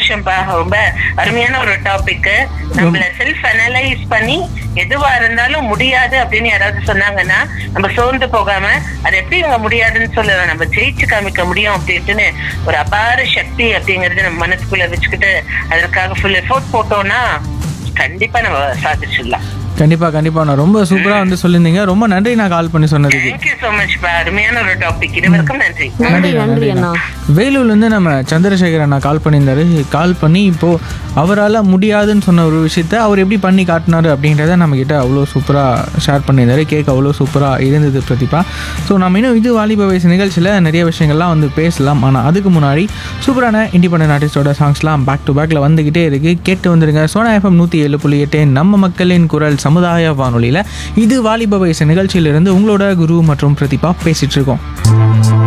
சந்தோஷம்ப்பா ரொம்ப அருமையான ஒரு டாபிக் நம்மள செல்ஃப் அனலைஸ் பண்ணி எதுவா இருந்தாலும் முடியாது அப்படின்னு யாராவது சொன்னாங்கன்னா நம்ம சோர்ந்து போகாம அது எப்படி இவங்க முடியாதுன்னு சொல்லலாம் நம்ம ஜெயிச்சு காமிக்க முடியும் அப்படின்ட்டுன்னு ஒரு அபார சக்தி அப்படிங்கறது நம்ம மனசுக்குள்ள வச்சுக்கிட்டு அதற்காக ஃபுல் எஃபோர்ட் போட்டோம்னா கண்டிப்பா நம்ம சாதிச்சிடலாம் கண்டிப்பாக கண்டிப்பாக நான் ரொம்ப சூப்பராக வந்து சொல்லியிருந்தீங்க ரொம்ப நன்றி நான் கால் பண்ணி சொன்னதுக்கு தேங்க்யூ சோ மச் பா அருமையான ஒரு டாபிக் இருவருக்கும் நன்றி நன்றி நன்றி அண்ணா வேலூர்லேருந்து நம்ம சந்திரசேகர் அண்ணா கால் பண்ணியிருந்தாரு கால் பண்ணி இப்போது அவரால் முடியாதுன்னு சொன்ன ஒரு விஷயத்த அவர் எப்படி பண்ணி காட்டினாரு அப்படின்றத நம்மக்கிட்ட அவ்வளோ சூப்பராக ஷேர் பண்ணியிருந்தாரு கேட்க அவ்வளோ சூப்பராக இருந்தது பிரதீபா ஸோ நம்ம இன்னும் இது வாலிப வயசு நிகழ்ச்சியில் நிறைய விஷயங்கள்லாம் வந்து பேசலாம் ஆனால் அதுக்கு முன்னாடி சூப்பரான இண்டிபெண்டன்ட் ஆர்டிஸ்டோட சாங்ஸ்லாம் பேக் டு பேக்கில் வந்துக்கிட்டே இருக்குது கேட்டு வந்துருங்க சோனா எஃப்எம் நூற்றி ஏழு புள்ளி எட்டு நம்ம மக்களின் குரல் சமுதாய வானொலியில் இது வாலிப வயசு நிகழ்ச்சியிலிருந்து உங்களோட குரு மற்றும் பிரதீபா பேசிகிட்டு இருக்கோம்